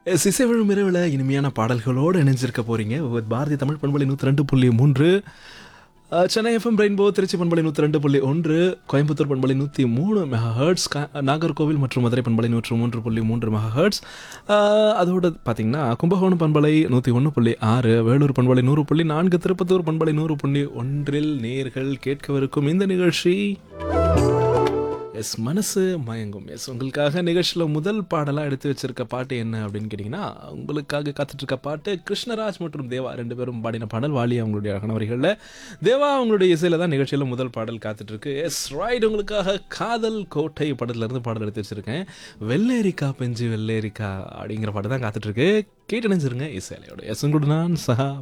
S இசை விழும் இரவில் இனிமையான பாடல்களோடு இணைஞ்சிருக்க போறீங்க with பாரதி தமிழ் பண்பலை நூற்றி ரெண்டு புள்ளி மூன்று அஹ், சென்னை எஃப்எம் ரெயின்போ திருச்சி பண்பலை நூற்றி ரெண்டு புள்ளி ஒன்று கோயம்புத்தூர் பண்பலை நூற்றி மூணு மெகா ஹர்ட்ஸ் நாகர்கோவில் மற்றும் மதுரை பண்பலை நூற்று மூன்று புள்ளி மூன்று மெகா ஹர்ட்ஸ் அதோடு பார்த்தீங்கன்னா கும்பகோணம் பண்பலை நூற்றி ஒன்று புள்ளி ஆறு வேலூர் பண்பலை நூறு புள்ளி நான்கு திருப்பத்தூர் பண்பலை நூறு புள்ளி ஒன்றில் நேர்கள் கேட்கவிருக்கும் இந்த நிகழ்ச்சி எஸ் மனசு மயங்கும் எஸ் உங்களுக்காக நிகழ்ச்சியில் முதல் பாடலாக எடுத்து வச்சிருக்க பாட்டு என்ன அப்படின்னு கேட்டிங்கன்னா உங்களுக்காக காத்துட்டு இருக்க பாட்டு கிருஷ்ணராஜ் மற்றும் தேவா ரெண்டு பேரும் பாடின பாடல் வாலி அவங்களுடைய கணவரிகளில் தேவா அவங்களுடைய இசையில் தான் நிகழ்ச்சியில் முதல் பாடல் காத்துட்டு இருக்கு எஸ் ரைட் உங்களுக்காக காதல் கோட்டை படத்துலேருந்து பாடல் எடுத்து வச்சிருக்கேன் வெள்ளேரிக்கா பெஞ்சு வெள்ளேரிக்கா அப்படிங்கிற பாட்டு தான் காத்துட்டு இருக்கு கேட்டு நினைச்சிருங்க இசையிலையோட எஸ் உங்களோட நான் சஹா